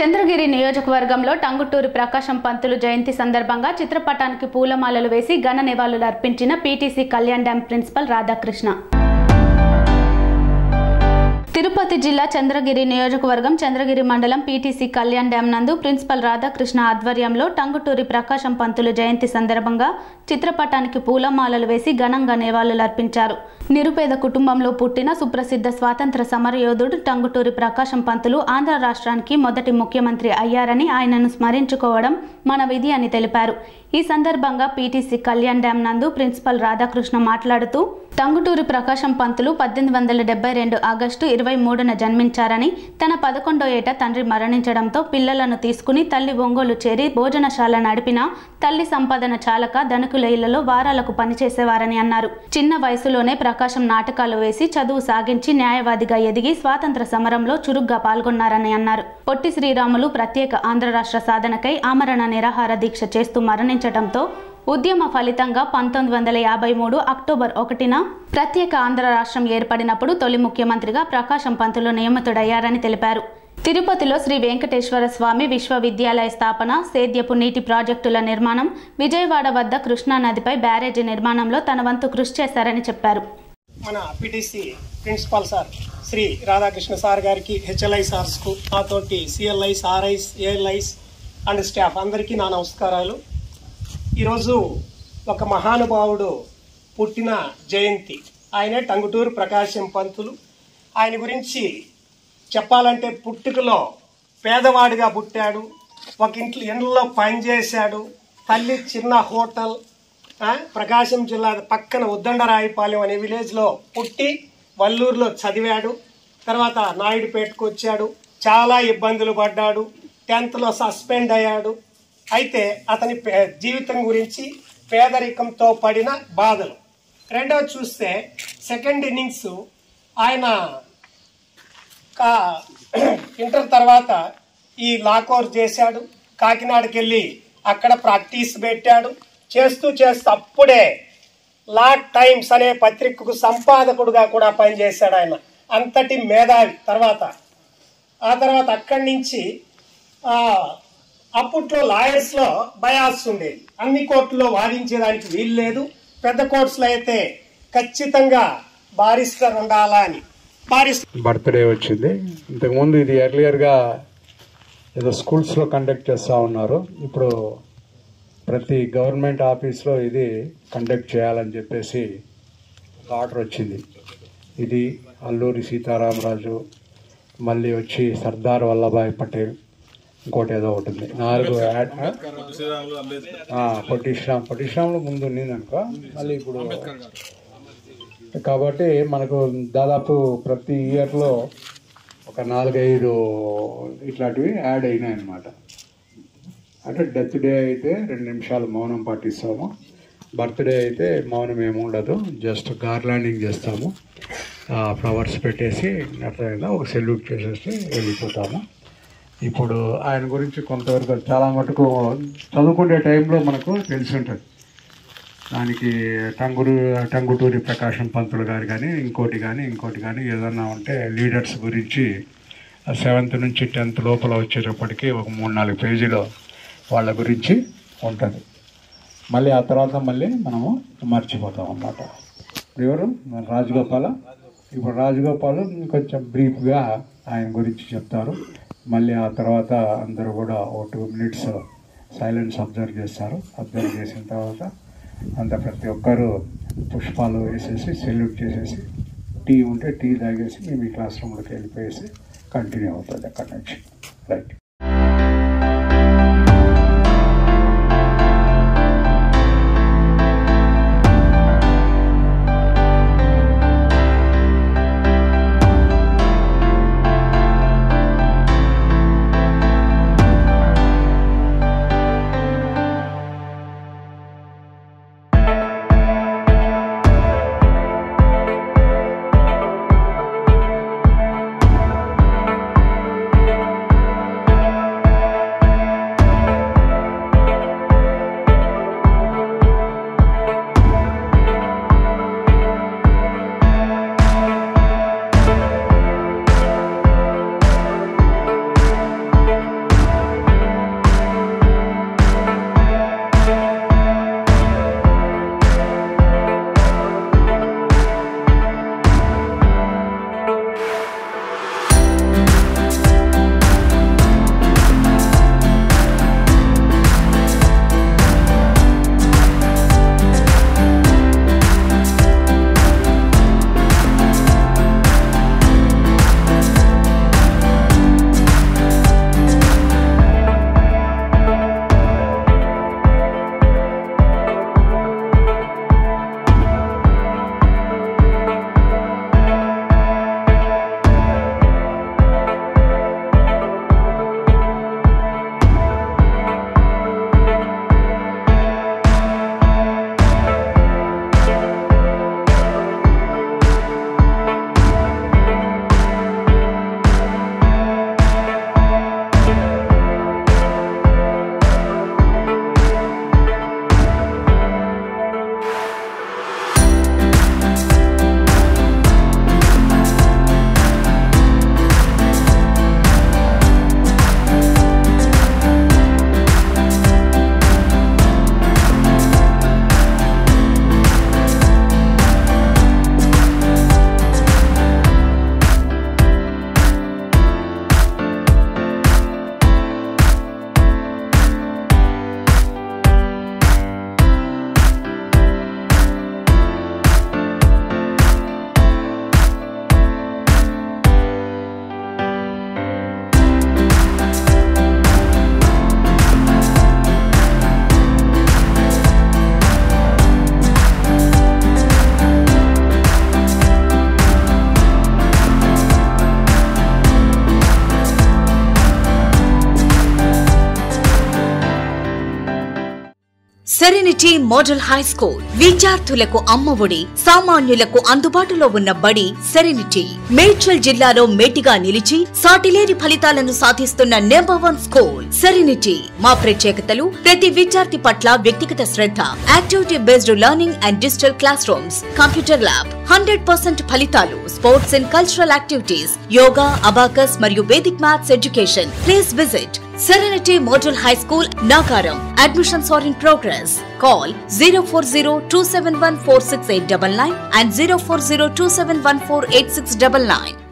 చంద్రగిరి నియోజకవర్గంలో టంగుటూరి ప్రకాశం పంతులు జయంతి సందర్భంగా చిత్రపటానికి పూలమాలలు వేసి ఘన నివాళులు అర్పించిన PTC Kalyan dam principal Radhakrishna Tirupati జిల్లా చంద్రగిరి నియోజకవర్గం చంద్రగిరి మండలం పీటీసీ కళ్యాణ్ డ్యాం నందు ప్రిన్సిపల్ రాధాకృష్ణ ఆధ్వర్యంలో టంగుటూరి ప్రకాశం పంతులు జయంతి సందర్భంగా చిత్రపటానికి పూలమాలలు వేసి ఘనంగా నివాళులు అర్పించారు నిరుపేద కుటుంబంలో పుట్టిన సుప్రసిద్ధ స్వాతంత్ర సమరయోధుడు టంగుటూరి ప్రకాశం పంతులు ఆంధ్ర రాష్ట్రానికి మొదటి ముఖ్యమంత్రి అయ్యారని ఆయనను స్మరించుకోవడం మన విధి అని తెలిపారు ఈ సందర్భంగా పీటీసీ కళ్యాణ్ డ్యాం నందు ప్రిన్సిపల్ రాధాకృష్ణ మాట్లాడుతూ టంగుటూరి ప్రకాశం పంతులు పద్దెనిమిది వందల డెబ్బై రెండు ఆగస్టు ఇరవై మూడున జన్మించారని తన పదకొండో ఏట తండ్రి మరణించడంతో పిల్లలను తీసుకుని తల్లి ఒంగోలు చేరి భోజనశాల నడిపిన తల్లి సంపాదన చాలక ధనుకుల ఇళ్లలో వారాలకు పనిచేసేవారని అన్నారు చిన్న వయసులోనే ప్రకాశం నాటకాలు వేసి చదువు సాగించి న్యాయవాదిగా ఎదిగి స్వాతంత్ర సమరంలో చురుగ్గా పాల్గొన్నారని అన్నారు పొట్టి శ్రీరాములు ప్రత్యేక ఆంధ్ర రాష్ట్ర సాధనకై ఆమరణ నిరాహార దీక్ష చేస్తూ మరణించడంతో ఉద్యమ ఫలితంగా పంతొమ్మిది వందల యాభై మూడు అక్టోబర్ ఒకటిన ప్రత్యేక ఆంధ్ర రాష్ట్రం ఏర్పడినప్పుడు తొలి ముఖ్యమంత్రిగా ప్రకాశం పంతులు నియమితుడయ్యారని తెలిపారు తిరుపతిలో శ్రీ వెంకటేశ్వర స్వామి విశ్వవిద్యాలయ స్థాపన సేద్యపు నీటి ప్రాజెక్టుల నిర్మాణం విజయవాడ వద్ద కృష్ణా నదిపై బ్యారేజీ నిర్మాణంలో తన వంతు కృషి చేశారని చెప్పారు మన PTC principal sir Shri Radhakrishna sir గారికి హెచ్ఎల్ఐ సార్స్కు నాతోటి సిఎల్ఐస్ ఆర్ఐస్ ఏఎల్ఐస్ అండ్ స్టాఫ్ అందరికీ నా నమస్కారాలు ఈరోజు ఒక మహానుభావుడు పుట్టిన జయంతి ఆయనే టంగుటూరు ప్రకాశం పంతులు ఆయన గురించి చెప్పాలంటే పుట్టుకలో పేదవాడిగా పుట్టాడు ఒక ఇంట్లో ఎండలో పనిచేశాడు తల్లి చిన్న హోటల్ ఆ, ప్రకాశం జిల్లా పక్కన ఉద్దండరాయిపాలెం అనే విలేజ్లో పుట్టి వల్లూరులో చదివాడు తర్వాత నాయుడుపేటకు వచ్చాడు చాలా ఇబ్బందులు పడ్డాడు టెన్త్లో సస్పెండ్ అయ్యాడు అయితే అతని పే- జీవితం గురించి పేదరికంతో పడిన బాధలు రెండవది చూస్తే సెకండ్ ఇన్నింగ్స్ ఆయన కా- ఇంటర్ తర్వాత ఈ లా కోర్స్ చేశాడు కాకినాడకి వెళ్ళి అక్కడ ప్రాక్టీస్ పెట్టాడు చేస్తూ చేస్తూ అప్పుడే లా టైమ్స్ అనే పత్రికకు సంపాదకుడుగా కూడా పనిచేశాడు ఆయన అంతటి మేధావి తర్వాత ఆ తర్వాత అక్కడి నుంచి ఆ, అప్పట్లో లాయర్స్లో బయాస్ ఉండేది అన్ని కోర్టుల్లో వాదించేదానికి వీలు లేదు పెద్ద కోర్ట్స్లో అయితే ఖచ్చితంగా బారిస్టర్ ఉండాలా అని బారిస్టర్ బర్త్డే వచ్చింది ఇంతకుముందు ఇది ఎర్లియర్గా ఏదో స్కూల్స్లో కండక్ట్ చేస్తూ ఉన్నారు ఇప్పుడు ప్రతి గవర్నమెంట్ ఆఫీస్లో ఇది కండక్ట్ చేయాలని చెప్పేసి ఒక ఆర్డర్ వచ్చింది ఇది అల్లూరి సీతారామరాజు మళ్ళీ వచ్చి సర్దార్ వల్లభాయ్ పటేల్ ఇంకోటి ఏదో ఒకటి ఉంది నాలుగు యాడ్ ఆ, పొట్టి శ్రీరామ్ పొట్టి శ్రీరాములు ముందు ఉన్నింది అనుకో మళ్ళీ ఇప్పుడు కాబట్టి మనకు దాదాపు ప్రతి ఇయర్లో ఒక నాలుగైదు ఇట్లాంటివి యాడ్ అయినాయి అన్నమాట అంటే డెత్ డే అయితే రెండు నిమిషాలు మౌనం పాటిస్తాము బర్త్డే అయితే మౌనం ఏమి ఉండదు జస్ట్ గార్లాండింగ్ చేస్తాము ఫ్లవర్స్ పెట్టేసి అట్లా ఒక సెల్యూట్ చేసేసి వెళ్ళిపోతాము ఇప్పుడు ఆయన గురించి కొంతవరకు చాలా మటుకు చదువుకునే టైంలో మనకు తెలిసి ఉంటుంది దానికి టంగురు టంగుటూరి ప్రకాశం పంతులు గారు కానీ ఇంకోటి కానీ ఇంకోటి కానీ ఏదన్నా ఉంటే లీడర్స్ గురించి సెవెంత్ నుంచి టెన్త్ లోపల వచ్చేటప్పటికి ఒక మూడు నాలుగు పేజీలో వాళ్ళ గురించి ఉంటుంది మళ్ళీ ఆ తర్వాత మళ్ళీ మనము మర్చిపోతాం అన్నమాట ఎవరు మన రాజగోపాల ఇప్పుడు రాజగోపాల్ కొంచెం బ్రీఫ్గా ఆయన గురించి చెప్తారు మళ్ళీ ఆ తర్వాత అందరూ కూడా ఒక టూ మినిట్స్ సైలెన్స్ అబ్జర్వ్ చేస్తారు అబ్జర్వ్ చేసిన తర్వాత అంత ప్రతి ఒక్కరు పుష్పాలు వేసేసి సెల్యూట్ చేసేసి టీ ఉంటే టీ తాగేసి మేము ఈ క్లాస్ రూమ్లోకి వెళ్ళిపోయేసి కంటిన్యూ అవుతుంది అక్కడి నుంచి right Shri serenity model high school విద్యార్థులకు అమ్మఒడి సామాన్యులకు అందుబాటులో ఉన్న బడి సెరెనిటీ మేడ్చల్ జిల్లాలో మేటిగా నిలిచి సాటిలేని ఫలితాలను సాధిస్తున్న నెంబర్ వన్ స్కూల్ సెరెనిటీ మా ప్రత్యేకతలు ప్రతి విద్యార్థి పట్ల వ్యక్తిగత శ్రద్ధ activity based learning and digital classrooms computer lab hundred percent ఫలితాలు sports and cultural activities yoga abacus మరియు Vedic maths education please visit Serenity Model High School, Nagaram. Admissions are in progress. Call 040 and 040 271 8699.